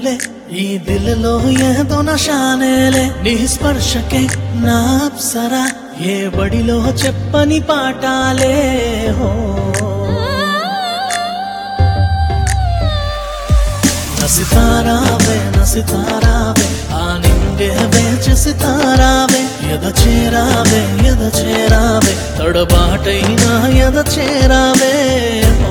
నువ్వులే ఈ దిల్లో ఏదో నశానేలే నీ స్పర్శకే నా అప్సరా ఏ బడిలో చెప్పని పాఠాలే హో నసితారావే నసితారావే ఆ నిండే వేచి సితారావే ఎద చేరావే ఎద చేరావే తడబాటైనా ఎద చేరావే ఓ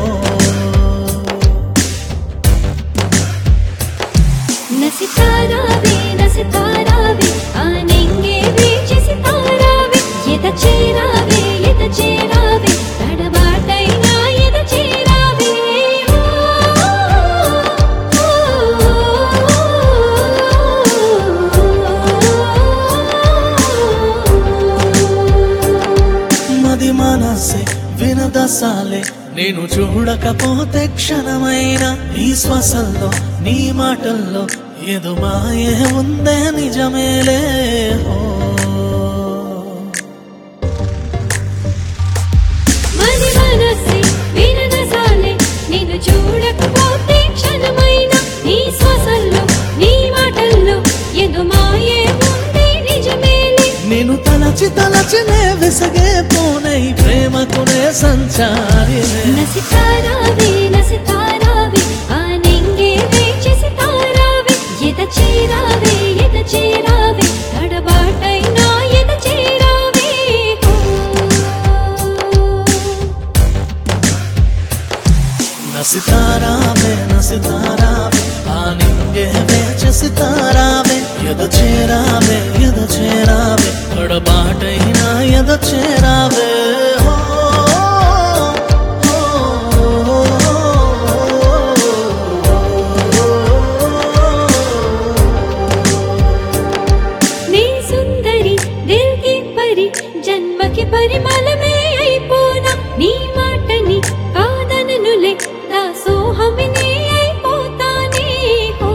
నసితారావే నసితారావే ఆనంగే వేచి సితారావే ఎద చేరావే ఎద చేరావే తడబాటైనా ఎద చేరావే మది మనసే వినదసాలే నేను చూడకపోతే క్షణమైన ఈ శ్వాసల్లో నీ మాటల్లో ఏదో మాయే ఉందే నిజమేలే ఓ మది మనసే వినదసాలే నిన్ను చూడకపోతే క్షణమైన నీ శ్వాసల్లో నీ మాటల్లో ఏదో మాయే ఉంది నిజమేలే నేను తలచి తలచినే విసగే పోనై ప్రేమకునే సంచారి నసితారావే నసితారావే ఆనంగే వేచి సితారావే ఎద చేరావే ఎద చేరావే తడబాటైనా ఎద చేరావే నసితారావే నసితారావే ఆ నింగే వేచి సితారావే ఎద చేరావే ఎద చేరావే తడబాటైనా ఎద చేరావే ఓ, ఓ, నీ సుందరి దిల్ కి పరి జన్మకి పరిమళమే అయిపోనా నీ మాటని కాదననులే దాసోహమినే అయిపోతానే హో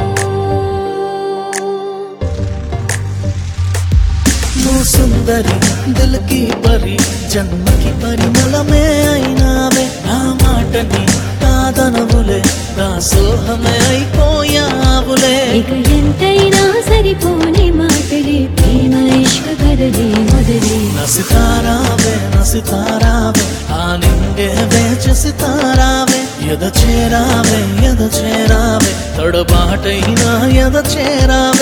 నువ్వు సుందరి దిల్కి పరి జన్మకి పరిమళమే అయినావే నా మాటని కాదనవులే నా సోహమే అయిపోయావులే ఇక ఎంతైనా సరిపోని మాటలే ప్రేమ ఇష్క కదలే మొదలే నసితారావే నసితారావే ఆ నిండే వేచి సితారావే ఎద చేరావే ఎద చేరావే తడబాటైనా ఎద చేరావే